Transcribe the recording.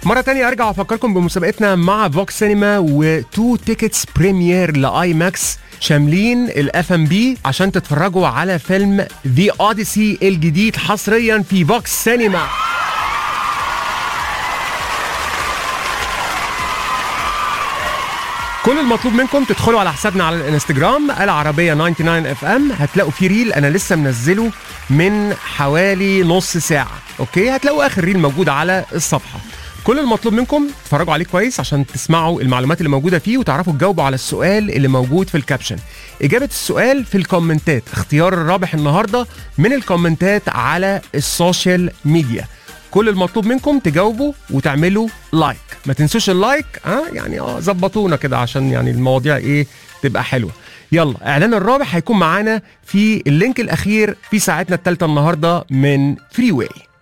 مرة تانية ارجع افكركم بمسابقتنا مع فوكس سينما وتو تيكتس بريمير لاي ماكس شاملين الاف ام بي عشان تتفرجوا على فيلم ذا اوديسي الجديد حصريا في فوكس سينما كل المطلوب منكم تدخلوا على حسابنا على الانستجرام العربيه 99 اف ام هتلاقوا في ريل انا لسه منزله من حوالي نص ساعه اوكي هتلاقوا اخر ريل موجود على الصفحه كل المطلوب منكم تتفرجوا عليه كويس عشان تسمعوا المعلومات اللي موجوده فيه وتعرفوا تجاوبوا على السؤال اللي موجود في الكابشن اجابه السؤال في الكومنتات اختيار الرابح النهارده من الكومنتات على السوشيال ميديا كل المطلوب منكم تجاوبوا وتعملوا لايك ما تنسوش اللايك اه يعني اه ظبطونا كده عشان يعني المواضيع ايه تبقى حلوه يلا اعلان الرابح هيكون معانا في اللينك الاخير في ساعتنا الثالثه النهارده من فري واي